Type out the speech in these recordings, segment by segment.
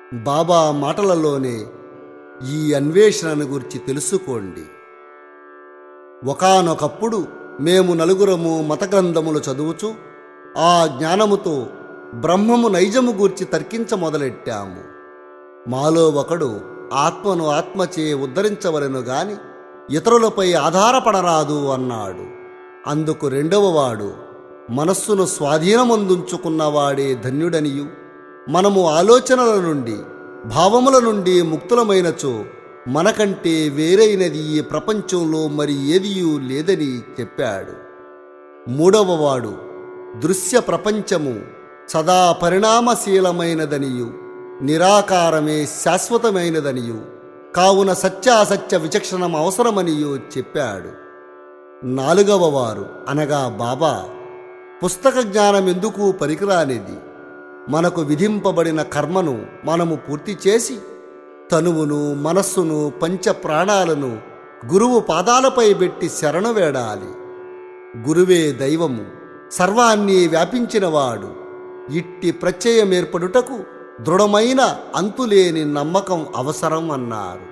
బాబా మాటలలోనే ఈ అన్వేషణను గురించి తెలుసుకోండి ఒకానొకప్పుడు మేము నలుగురము మత గ్రంథములు చదువుచు ఆ జ్ఞానముతో బ్రహ్మము నైజము గూర్చి తర్కించ మొదలెట్టాము మాలో ఒకడు ఆత్మను ఆత్మచే ఉద్ధరించవలెను గాని ఇతరులపై ఆధారపడరాదు అన్నాడు అందుకు రెండవవాడు మనస్సును స్వాధీనమందుంచుకున్నవాడే ధన్యుడనియు మనము ఆలోచనల నుండి భావముల నుండి ముక్తులమైనచో మనకంటే వేరైనది ఈ ప్రపంచంలో మరి ఏదియూ లేదని చెప్పాడు మూడవవాడు దృశ్య ప్రపంచము సదా పరిణామశీలమైనదనియు నిరాకారమే శాశ్వతమైనదనియు కావున సత్యాసత్య విచక్షణం అవసరమనియు చెప్పాడు నాలుగవ వారు అనగా బాబా పుస్తక జ్ఞానం ఎందుకు పనికిరానిది మనకు విధింపబడిన కర్మను మనము పూర్తి చేసి తనువును మనస్సును పంచ ప్రాణాలను గురువు పాదాలపై పెట్టి శరణు వేడాలి గురువే దైవము సర్వాన్ని వ్యాపించినవాడు ఇట్టి ప్రత్యయం ఏర్పడుటకు దృఢమైన అంతులేని నమ్మకం అవసరం అన్నారు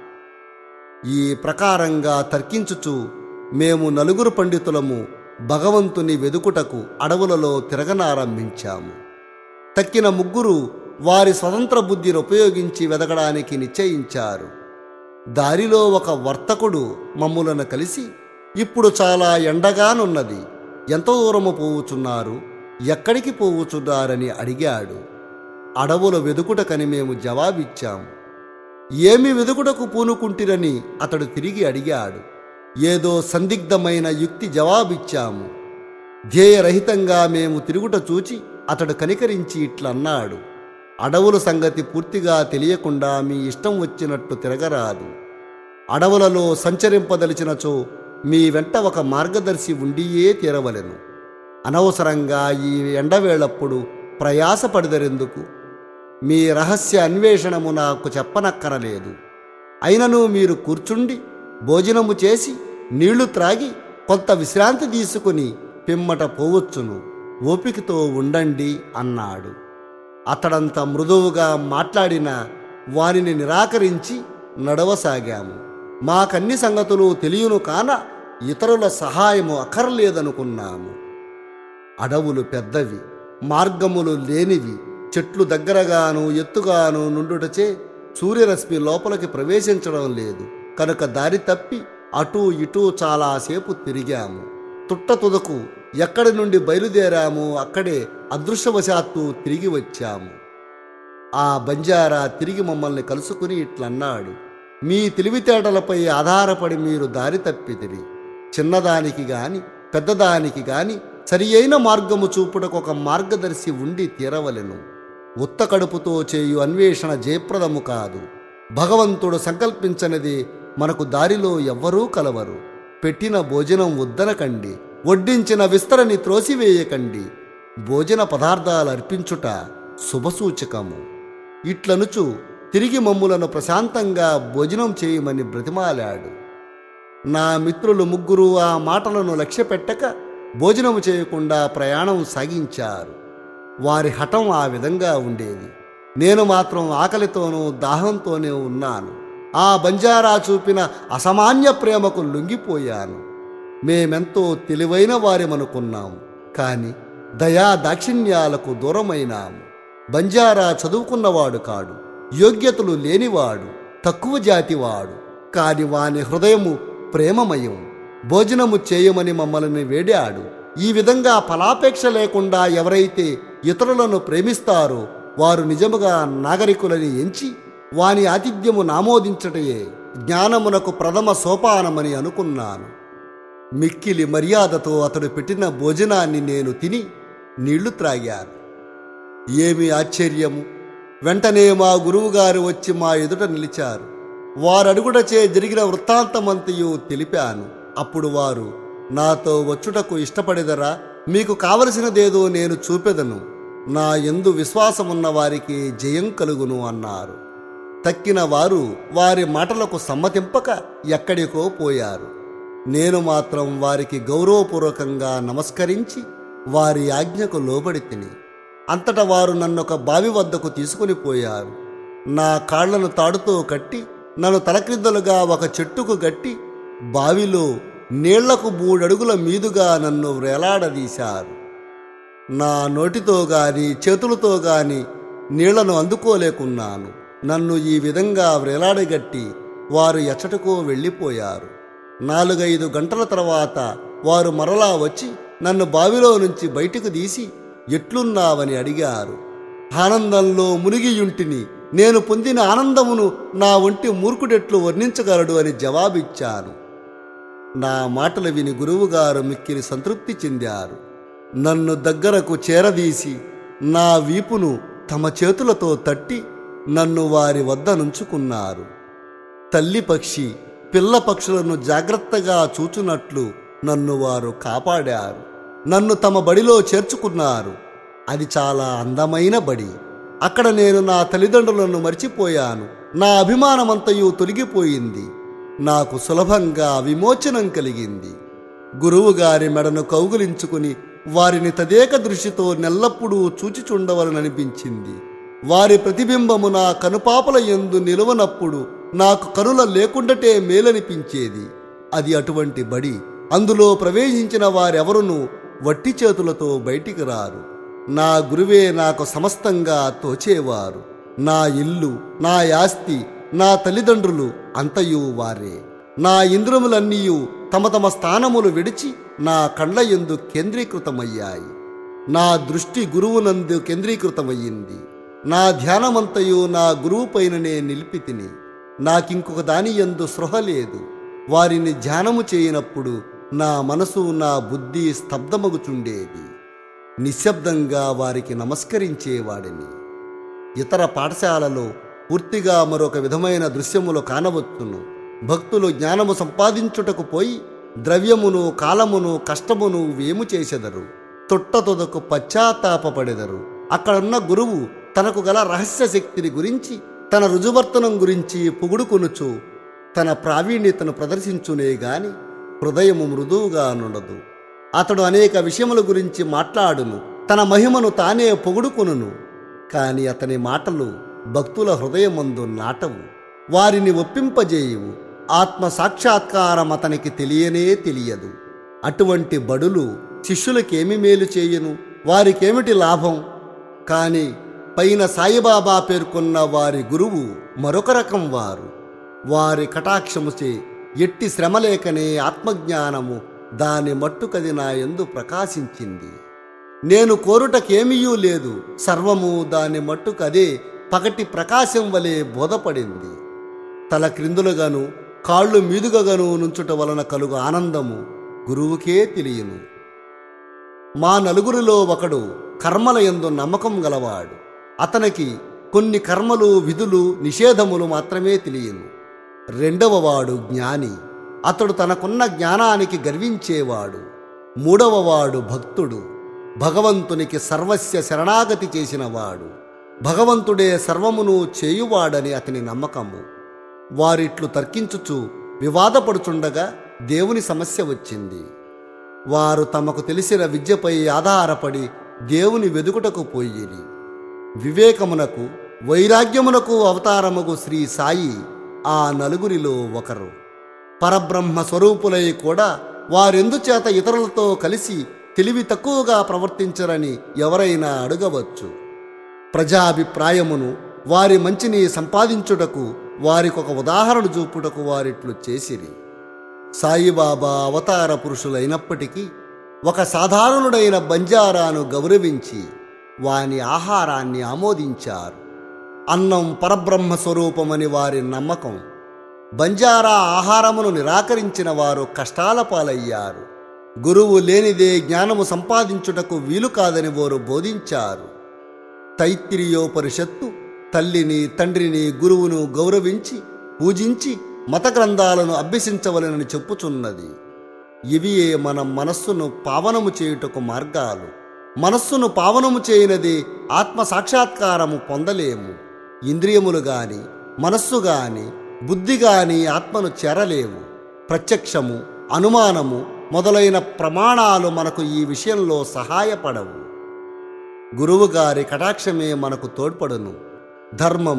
ఈ ప్రకారంగా తర్కించుచు మేము నలుగురు పండితులము భగవంతుని వెదుకుటకు అడవులలో తిరగనారంభించాము తక్కిన ముగ్గురు వారి స్వతంత్ర బుద్ధిని ఉపయోగించి వెదకడానికి నిశ్చయించారు దారిలో ఒక వర్తకుడు మమ్ములను కలిసి ఇప్పుడు చాలా ఎండగానున్నది ఎంత దూరము పోవుచున్నారు ఎక్కడికి పోవుచున్నారని అడిగాడు అడవుల వెదుకుటకని మేము జవాబిచ్చాము ఏమి వెదుకుటకు పూనుకుంటిరని అతడు తిరిగి అడిగాడు ఏదో సందిగ్ధమైన యుక్తి జవాబిచ్చాము ధ్యేయరహితంగా మేము తిరుగుట చూచి అతడు కనికరించి ఇట్లన్నాడు అడవుల సంగతి పూర్తిగా తెలియకుండా మీ ఇష్టం వచ్చినట్టు తిరగరాదు అడవులలో సంచరింపదలిచినచో మీ వెంట ఒక మార్గదర్శి ఉండియే తీరవలెను అనవసరంగా ఈ ఎండవేళప్పుడు ప్రయాసపడిదరెందుకు మీ రహస్య అన్వేషణము నాకు చెప్పనక్కరలేదు అయినను మీరు కూర్చుండి భోజనము చేసి నీళ్లు త్రాగి కొంత విశ్రాంతి తీసుకుని పిమ్మట పోవచ్చును ఓపికతో ఉండండి అన్నాడు అతడంత మృదువుగా మాట్లాడిన వానిని నిరాకరించి నడవసాగాము మాకన్ని సంగతులు తెలియను కాన ఇతరుల సహాయము అక్కర్లేదనుకున్నాము అడవులు పెద్దవి మార్గములు లేనివి చెట్లు దగ్గరగాను ఎత్తుగాను నుండుటచే సూర్యరశ్మి లోపలికి ప్రవేశించడం లేదు కనుక దారి తప్పి అటూ ఇటూ చాలాసేపు తిరిగాము తుట్ట తుదకు ఎక్కడి నుండి బయలుదేరామో అక్కడే అదృష్టవశాత్తు తిరిగి వచ్చాము ఆ బంజారా తిరిగి మమ్మల్ని కలుసుకుని ఇట్లన్నాడు మీ తెలివితేటలపై ఆధారపడి మీరు దారి తప్పితిరి చిన్నదానికి గాని పెద్దదానికి గాని సరి అయిన మార్గము చూపుటకు ఒక మార్గదర్శి ఉండి తీరవలెను ఉత్త కడుపుతో చేయు అన్వేషణ జయప్రదము కాదు భగవంతుడు సంకల్పించనిది మనకు దారిలో ఎవ్వరూ కలవరు పెట్టిన భోజనం వద్దనకండి వడ్డించిన విస్తరని త్రోసివేయకండి భోజన పదార్థాలు అర్పించుట శుభసూచకము ఇట్లనుచు తిరిగి మమ్ములను ప్రశాంతంగా భోజనం చేయమని బ్రతిమాలాడు నా మిత్రులు ముగ్గురు ఆ మాటలను లక్ష్యపెట్టక భోజనము చేయకుండా ప్రయాణం సాగించారు వారి హఠం ఆ విధంగా ఉండేది నేను మాత్రం ఆకలితోనూ దాహంతోనే ఉన్నాను ఆ బంజారా చూపిన అసామాన్య ప్రేమకు లొంగిపోయాను మేమెంతో తెలివైన వారిమనుకున్నాము కాని దయా దాక్షిణ్యాలకు దూరమైనాము బంజారా చదువుకున్నవాడు కాడు యోగ్యతలు లేనివాడు తక్కువ జాతివాడు కాని వాని హృదయము ప్రేమమయం భోజనము చేయమని మమ్మల్ని వేడాడు ఈ విధంగా ఫలాపేక్ష లేకుండా ఎవరైతే ఇతరులను ప్రేమిస్తారో వారు నిజముగా నాగరికులని ఎంచి వాని ఆతిథ్యము నామోదించటయే జ్ఞానమునకు ప్రథమ సోపానమని అనుకున్నాను మిక్కిలి మర్యాదతో అతడు పెట్టిన భోజనాన్ని నేను తిని నీళ్లు త్రాగాను ఏమి ఆశ్చర్యము వెంటనే మా గురువుగారు వచ్చి మా ఎదుట నిలిచారు వారడుగుటచే జరిగిన వృత్తాంతమంతయు తెలిపాను అప్పుడు వారు నాతో వచ్చుటకు ఇష్టపడేదరా మీకు కావలసినదేదో నేను చూపెదను నా ఎందు విశ్వాసమున్న వారికి జయం కలుగును అన్నారు తక్కిన వారు వారి మాటలకు సమ్మతింపక ఎక్కడికో పోయారు నేను మాత్రం వారికి గౌరవపూర్వకంగా నమస్కరించి వారి ఆజ్ఞకు లోబడి తిని అంతటా వారు నన్నొక బావి వద్దకు తీసుకుని పోయారు నా కాళ్లను తాడుతో కట్టి నన్ను తలక్రిందలుగా ఒక చెట్టుకు గట్టి బావిలో నీళ్లకు మూడడుగుల మీదుగా నన్ను వేలాడదీశారు నా నోటితో గాని చేతులతో గాని నీళ్లను అందుకోలేకున్నాను నన్ను ఈ విధంగా వ్రేలాడగట్టి వారు ఎచ్చటకో వెళ్ళిపోయారు నాలుగైదు గంటల తర్వాత వారు మరలా వచ్చి నన్ను బావిలో నుంచి బయటకు తీసి ఎట్లున్నావని అడిగారు ఆనందంలో మునిగియుంటిని నేను పొందిన ఆనందమును నా ఒంటి మూర్ఖుడెట్లు వర్ణించగలడు అని జవాబిచ్చాను నా మాటలు విని గురువుగారు మిక్కిరి సంతృప్తి చెందారు నన్ను దగ్గరకు చేరదీసి నా వీపును తమ చేతులతో తట్టి నన్ను వారి వద్ద నుంచుకున్నారు తల్లి పక్షి పిల్ల పక్షులను జాగ్రత్తగా చూచునట్లు నన్ను వారు కాపాడారు నన్ను తమ బడిలో చేర్చుకున్నారు అది చాలా అందమైన బడి అక్కడ నేను నా తల్లిదండ్రులను మర్చిపోయాను నా అభిమానమంతయు తొలగిపోయింది నాకు సులభంగా విమోచనం కలిగింది గురువుగారి మెడను కౌగులించుకుని వారిని తదేక దృష్టితో నెల్లప్పుడూ చూచిచుండవలననిపించింది వారి ప్రతిబింబము నా కనుపాపల ఎందు నిలువనప్పుడు నాకు కనుల లేకుండటే మేలనిపించేది అది అటువంటి బడి అందులో ప్రవేశించిన వారెవరునూ వట్టి చేతులతో బయటికి రారు నా గురువే నాకు సమస్తంగా తోచేవారు నా ఇల్లు నా యాస్తి నా తల్లిదండ్రులు అంతయు వారే నా ఇంద్రములన్నీయు తమ తమ స్థానములు విడిచి నా కండ్ల ఎందు కేంద్రీకృతమయ్యాయి నా దృష్టి గురువునందు కేంద్రీకృతమయ్యింది నా ధ్యానమంతయు నా గురువు పైననే నిలిపి తిని నాకింకొక దాని ఎందు సృహ లేదు వారిని ధ్యానము చేయనప్పుడు నా మనసు నా బుద్ధి స్తబ్దమగుచుండేది నిశ్శబ్దంగా వారికి నమస్కరించేవాడిని ఇతర పాఠశాలలో పూర్తిగా మరొక విధమైన దృశ్యములు కానవచ్చును భక్తులు జ్ఞానము సంపాదించుటకు పోయి ద్రవ్యమును కాలమును కష్టమును వేము చేసెదరు తొట్టతొదకు పశ్చాత్తాపపడెదరు అక్కడున్న గురువు తనకు గల రహస్య శక్తిని గురించి తన రుజువర్తనం గురించి పొగుడుకొనుచు తన ప్రావీణ్యతను ప్రదర్శించునే గాని హృదయము మృదువుగా నుండదు అతడు అనేక విషయముల గురించి మాట్లాడును తన మహిమను తానే పొగుడుకొనును కాని అతని మాటలు భక్తుల హృదయమందు నాటవు వారిని ఒప్పింపజేయవు ఆత్మ సాక్షాత్కారం అతనికి తెలియనే తెలియదు అటువంటి బడులు శిష్యులకేమి మేలు చేయను వారికేమిటి లాభం కాని పైన సాయిబాబా పేర్కొన్న వారి గురువు మరొక రకం వారు వారి కటాక్షముచే ఎట్టి శ్రమలేకనే ఆత్మజ్ఞానము దాని మట్టుకది నా ఎందు ప్రకాశించింది నేను కోరుటకేమీయూ లేదు సర్వము దాని మట్టుకదే పగటి ప్రకాశం వలె బోధపడింది తల క్రిందులుగాను కాళ్ళు మీదుగగాను నుంచుట వలన కలుగు ఆనందము గురువుకే తెలియను మా నలుగురిలో ఒకడు కర్మల యందు నమ్మకం గలవాడు అతనికి కొన్ని కర్మలు విధులు నిషేధములు మాత్రమే తెలియను రెండవ వాడు జ్ఞాని అతడు తనకున్న జ్ఞానానికి గర్వించేవాడు మూడవ వాడు భక్తుడు భగవంతునికి సర్వస్య శరణాగతి చేసినవాడు భగవంతుడే సర్వమును చేయువాడని అతని నమ్మకము వారిట్లు తర్కించుచు వివాదపడుచుండగా దేవుని సమస్య వచ్చింది వారు తమకు తెలిసిన విద్యపై ఆధారపడి దేవుని వెదుకుటకు పోయిరి వివేకమునకు వైరాగ్యమునకు అవతారముగు శ్రీ సాయి ఆ నలుగురిలో ఒకరు పరబ్రహ్మ స్వరూపులై కూడా వారెందుచేత ఇతరులతో కలిసి తెలివి తక్కువగా ప్రవర్తించరని ఎవరైనా అడగవచ్చు ప్రజాభిప్రాయమును వారి మంచిని సంపాదించుటకు వారికొక ఉదాహరణ చూపుటకు వారిట్లు చేసిరి సాయిబాబా అవతార పురుషులైనప్పటికీ ఒక సాధారణుడైన బంజారాను గౌరవించి వాని ఆహారాన్ని ఆమోదించారు అన్నం పరబ్రహ్మ స్వరూపమని వారి నమ్మకం బంజారా ఆహారమును నిరాకరించిన వారు కష్టాల పాలయ్యారు గురువు లేనిదే జ్ఞానము సంపాదించుటకు వీలు కాదని వారు బోధించారు తైత్తిరియోపనిషత్తు తల్లిని తండ్రిని గురువును గౌరవించి పూజించి మత గ్రంథాలను అభ్యసించవలనని చెప్పుచున్నది ఇవియే మన మనస్సును పావనము చేయుటకు మార్గాలు మనస్సును పావనము చేయనది ఆత్మ సాక్షాత్కారము పొందలేము ఇంద్రియములు గాని మనస్సు గాని బుద్ధి గాని ఆత్మను చేరలేవు ప్రత్యక్షము అనుమానము మొదలైన ప్రమాణాలు మనకు ఈ విషయంలో సహాయపడవు గురువుగారి కటాక్షమే మనకు తోడ్పడును ధర్మము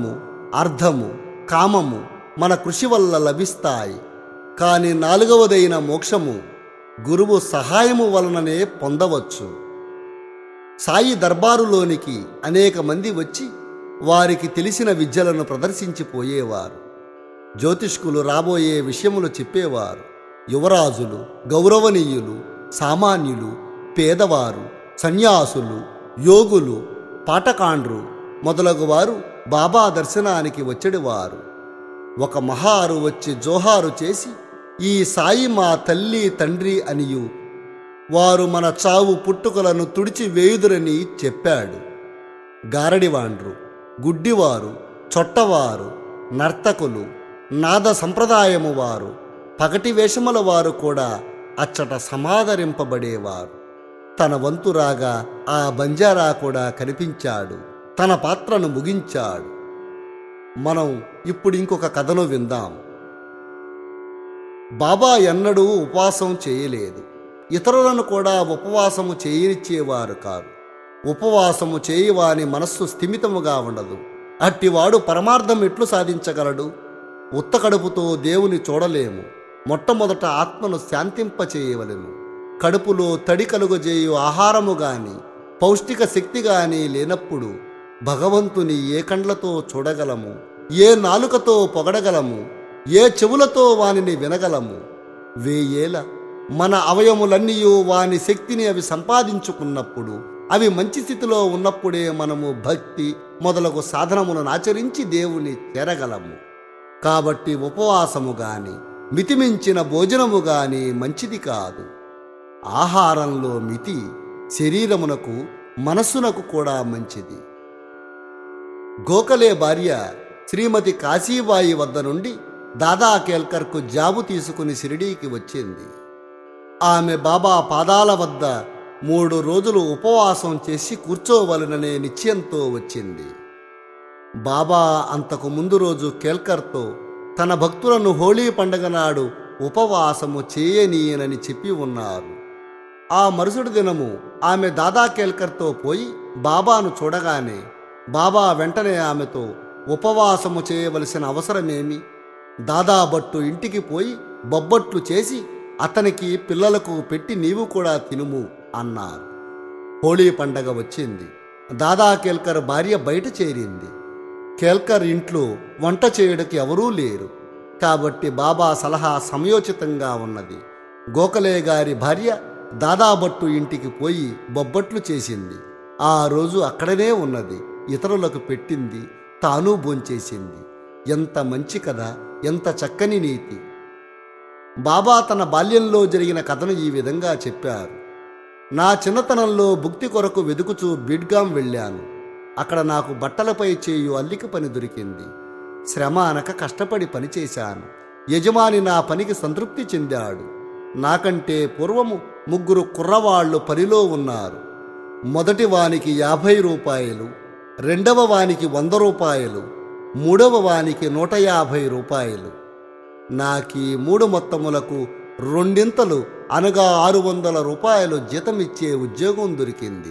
అర్థము కామము మన కృషి వల్ల లభిస్తాయి కానీ నాలుగవదైన మోక్షము గురువు సహాయము వలననే పొందవచ్చు సాయి దర్బారులోనికి అనేక మంది వచ్చి వారికి తెలిసిన విద్యలను ప్రదర్శించిపోయేవారు జ్యోతిష్కులు రాబోయే విషయములు చెప్పేవారు యువరాజులు గౌరవనీయులు సామాన్యులు పేదవారు సన్యాసులు యోగులు పాటకాండ్రు మొదలగు వారు బాబా దర్శనానికి వచ్చేవారు ఒక మహారు వచ్చి జోహారు చేసి ఈ సాయి మా తల్లి తండ్రి అనియు వారు మన చావు పుట్టుకలను తుడిచి వేయుదురని చెప్పాడు గారడివాండ్రు గుడ్డివారు చొట్టవారు నర్తకులు నాద సంప్రదాయము వారు పగటి వేషముల వారు కూడా అచ్చట సమాదరింపబడేవారు తన వంతు రాగా ఆ బంజారా కూడా కనిపించాడు తన పాత్రను ముగించాడు మనం ఇప్పుడు ఇంకొక కథను విందాం బాబా ఎన్నడూ ఉపవాసం చేయలేదు ఇతరులను కూడా ఉపవాసము చేయనిచ్చేవారు కారు ఉపవాసము చేయవాని మనస్సు స్థిమితముగా ఉండదు అట్టివాడు పరమార్థం ఎట్లు సాధించగలడు ఉత్త కడుపుతో దేవుని చూడలేము మొట్టమొదట ఆత్మను శాంతింపచేయవలెను కడుపులో తడి కలుగజేయు ఆహారము గాని పౌష్టిక శక్తి గాని లేనప్పుడు భగవంతుని ఏ కండ్లతో చూడగలము ఏ నాలుకతో పొగడగలము ఏ చెవులతో వానిని వినగలము వేయేల మన అవయములన్నీ వాని శక్తిని అవి సంపాదించుకున్నప్పుడు అవి మంచి స్థితిలో ఉన్నప్పుడే మనము భక్తి మొదలగు సాధనములను ఆచరించి దేవుని చేరగలము కాబట్టి ఉపవాసము గాని మితిమించిన భోజనము గాని మంచిది కాదు ఆహారంలో మితి శరీరమునకు మనస్సునకు కూడా మంచిది గోఖలే భార్య శ్రీమతి కాశీబాయి వద్ద నుండి దాదా కేల్కర్కు జాబు తీసుకుని షిరిడీకి వచ్చింది ఆమె బాబా పాదాల వద్ద మూడు రోజులు ఉపవాసం చేసి కూర్చోవలననే నిశ్చయంతో వచ్చింది బాబా అంతకు ముందు రోజు కేల్కర్తో తన భక్తులను హోళీ పండగ నాడు ఉపవాసము చేయనీయనని చెప్పి ఉన్నారు ఆ మరుసటి దినము ఆమె దాదా కేల్కర్తో పోయి బాబాను చూడగానే బాబా వెంటనే ఆమెతో ఉపవాసము చేయవలసిన అవసరమేమి దాదా భట్టు ఇంటికి పోయి బొబ్బట్లు చేసి అతనికి పిల్లలకు పెట్టి నీవు కూడా తినుము అన్నారు హోళీ పండగ వచ్చింది దాదా కేల్కర్ భార్య బయట చేరింది కేల్కర్ ఇంట్లో వంట చేయుటకి ఎవరూ లేరు కాబట్టి బాబా సలహా సమయోచితంగా ఉన్నది గోఖలే గారి భార్య దాదాభట్టు ఇంటికి పోయి బొబ్బట్లు చేసింది ఆ రోజు అక్కడనే ఉన్నది ఇతరులకు పెట్టింది తాను భోంచేసింది ఎంత మంచి కథ ఎంత చక్కని నీతి బాబా తన బాల్యంలో జరిగిన కథను ఈ విధంగా చెప్పారు నా చిన్నతనంలో భుక్తి కొరకు వెదుకుచూ బిడ్గాం వెళ్ళాను అక్కడ నాకు బట్టలపై చేయు అల్లిక పని దొరికింది శ్రమ అనక కష్టపడి పనిచేశాను యజమాని నా పనికి సంతృప్తి చెందాడు నాకంటే పూర్వము ముగ్గురు కుర్రవాళ్లు పనిలో ఉన్నారు మొదటి వానికి యాభై రూపాయలు రెండవ వానికి వంద రూపాయలు మూడవ వానికి నూట యాభై రూపాయలు నాకీ మూడు మొత్తములకు రెండింతలు అనగా ఆరు వందల రూపాయలు జీతమిచ్చే ఉద్యోగం దొరికింది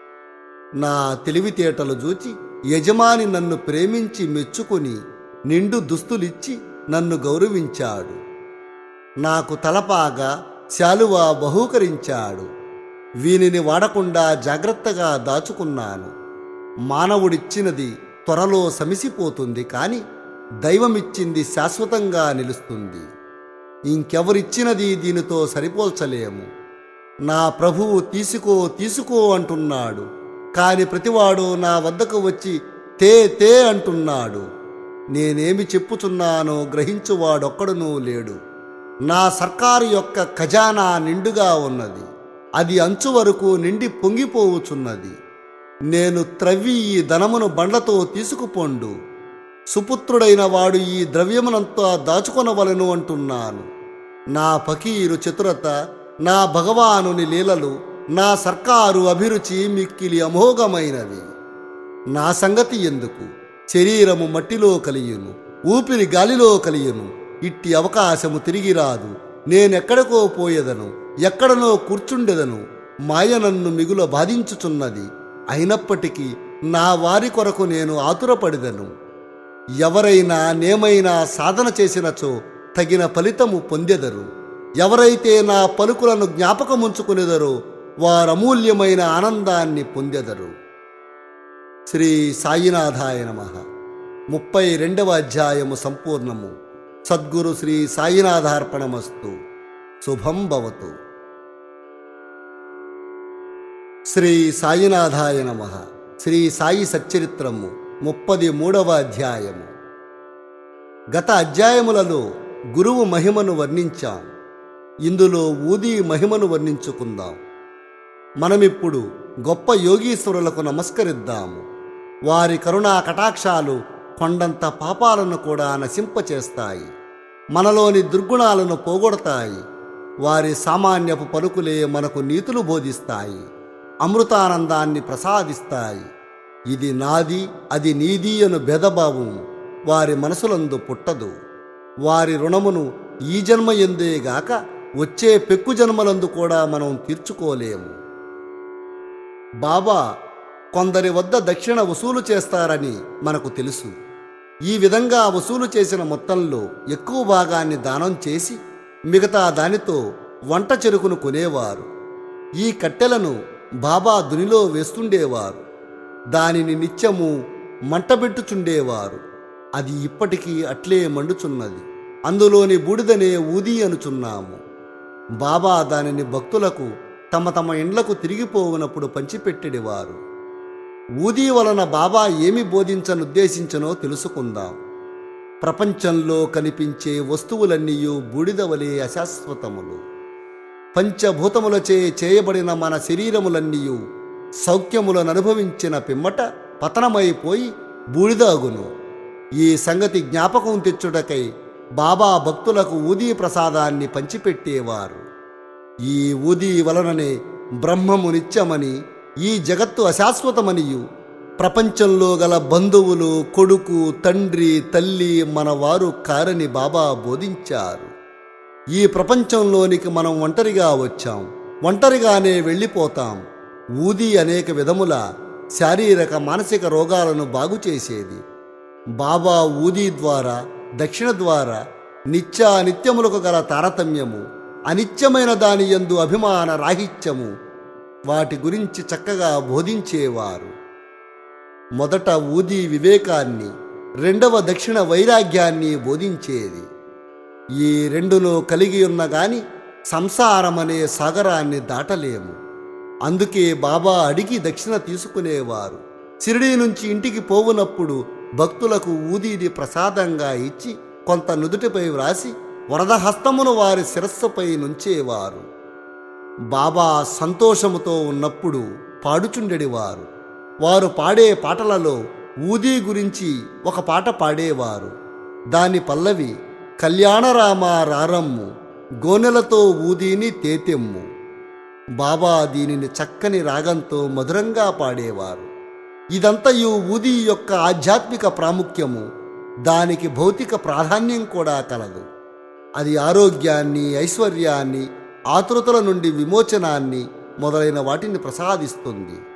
నా తెలివితేటలు చూచి యజమాని నన్ను ప్రేమించి మెచ్చుకొని నిండు దుస్తులిచ్చి నన్ను గౌరవించాడు నాకు తలపాగా శాలువా బహూకరించాడు వీనిని వాడకుండా జాగ్రత్తగా దాచుకున్నాను మానవుడిచ్చినది త్వరలో సమిసిపోతుంది కాని దైవమిచ్చింది శాశ్వతంగా నిలుస్తుంది ఇంకెవరిచ్చినది దీనితో సరిపోల్చలేము నా ప్రభువు తీసుకో తీసుకో అంటున్నాడు కాని ప్రతివాడు నా వద్దకు వచ్చి తే తే అంటున్నాడు నేనేమి చెప్పుచున్నానో గ్రహించువాడొక్కడునూ లేడు నా సర్కారు యొక్క ఖజానా నిండుగా ఉన్నది అది అంచు వరకు నిండి పొంగిపోవుచున్నది నేను త్రవ్వి ఈ ధనమును బండ్లతో తీసుకుపోండు సుపుత్రుడైన వాడు ఈ ద్రవ్యమునంతా దాచుకొనవలెను అంటున్నాను నా ఫకీరు చతురత నా భగవానుని లీలలు నా సర్కారు అభిరుచి మిక్కిలి అమోఘమైనవి నా సంగతి ఎందుకు శరీరము మట్టిలో కలియును ఊపిరి గాలిలో కలియును ఇట్టి అవకాశము తిరిగి రాదు నేనెక్కడికో పోయేదను ఎక్కడనో కూర్చుండెదను మాయ నన్ను మిగుల బాధించుచున్నది అయినప్పటికీ నా వారి కొరకు నేను ఆతురపడిదను ఎవరైనా నేమైనా సాధన చేసినచో తగిన ఫలితము పొందెదరు ఎవరైతే నా పలుకులను జ్ఞాపకముంచుకునేదరో వారమూల్యమైన ఆనందాన్ని పొందెదరు శ్రీ సాయినాథాయ నమ ముప్పై రెండవ అధ్యాయము సంపూర్ణము సద్గురు శ్రీ సాయినాథార్పణమస్తు శుభం భవతు శ్రీ సాయినాథాయ నమ శ్రీ సాయి సచ్చరిత్రము ముప్పది మూడవ అధ్యాయము గత అధ్యాయములలో గురువు మహిమను వర్ణించాం ఇందులో ఊది మహిమను వర్ణించుకుందాం మనమిప్పుడు గొప్ప యోగీశ్వరులకు నమస్కరిద్దాము వారి కరుణా కటాక్షాలు కొండంత పాపాలను కూడా నశింపచేస్తాయి మనలోని దుర్గుణాలను పోగొడతాయి వారి సామాన్యపు పలుకులే మనకు నీతులు బోధిస్తాయి అమృతానందాన్ని ప్రసాదిస్తాయి ఇది నాది అది నీది అను భేదభావం వారి మనసులందు పుట్టదు వారి రుణమును ఈ జన్మ ఎందేగాక వచ్చే పెక్కు జన్మలందు కూడా మనం తీర్చుకోలేము బాబా కొందరి వద్ద దక్షిణ వసూలు చేస్తారని మనకు తెలుసు ఈ విధంగా వసూలు చేసిన మొత్తంలో ఎక్కువ భాగాన్ని దానం చేసి మిగతా దానితో వంట చెరుకును కొనేవారు ఈ కట్టెలను బాబా దునిలో వేస్తుండేవారు దానిని నిత్యము మంటబెట్టుచుండేవారు అది ఇప్పటికీ అట్లే మండుచున్నది అందులోని బూడిదనే ఊది అనుచున్నాము బాబా దానిని భక్తులకు తమ తమ ఇండ్లకు తిరిగిపోవునప్పుడు పంచిపెట్టెడివారు ఊదీ వలన బాబా ఏమి బోధించనుద్దేశించనో తెలుసుకుందాం ప్రపంచంలో కనిపించే వస్తువులన్నీ బూడిదవలే అశాశ్వతములు పంచభూతములచే చేయబడిన మన శరీరములన్నీ సౌఖ్యములను అనుభవించిన పిమ్మట పతనమైపోయి బూడిదాగును ఈ సంగతి జ్ఞాపకం తెచ్చుటకై బాబా భక్తులకు ఊదీ ప్రసాదాన్ని పంచిపెట్టేవారు ఈ ఊదీ వలననే బ్రహ్మము నిత్యమని ఈ జగత్తు అశాశ్వతమనియు ప్రపంచంలో గల బంధువులు కొడుకు తండ్రి తల్లి మన వారు కారని బాబా బోధించారు ఈ ప్రపంచంలోనికి మనం ఒంటరిగా వచ్చాం ఒంటరిగానే వెళ్ళిపోతాం ఊది అనేక విధముల శారీరక మానసిక రోగాలను బాగు చేసేది బాబా ఊదీ ద్వారా దక్షిణ ద్వారా నిత్యానిత్యములకు గల తారతమ్యము అనిత్యమైన దాని యందు అభిమాన రాహిత్యము వాటి గురించి చక్కగా బోధించేవారు మొదట ఊది వివేకాన్ని రెండవ దక్షిణ వైరాగ్యాన్ని బోధించేది ఈ రెండులో కలిగి ఉన్న గాని సంసారమనే సాగరాన్ని దాటలేము అందుకే బాబా అడిగి దక్షిణ తీసుకునేవారు షిరిడీ నుంచి ఇంటికి పోవునప్పుడు భక్తులకు ఊదీది ప్రసాదంగా ఇచ్చి కొంత నుదుటిపై వ్రాసి వరదహస్తమును వారి శిరస్సుపై నుంచేవారు బాబా సంతోషముతో ఉన్నప్పుడు పాడుచుండెడివారు వారు పాడే పాటలలో ఊదీ గురించి ఒక పాట పాడేవారు దాని పల్లవి కళ్యాణరామ రారమ్ము గోనెలతో ఊదీని తేతెమ్ము బాబా దీనిని చక్కని రాగంతో మధురంగా పాడేవారు ఇదంతయు ఊదీ యొక్క ఆధ్యాత్మిక ప్రాముఖ్యము దానికి భౌతిక ప్రాధాన్యం కూడా కలదు అది ఆరోగ్యాన్ని ఐశ్వర్యాన్ని ఆతృతల నుండి విమోచనాన్ని మొదలైన వాటిని ప్రసాదిస్తుంది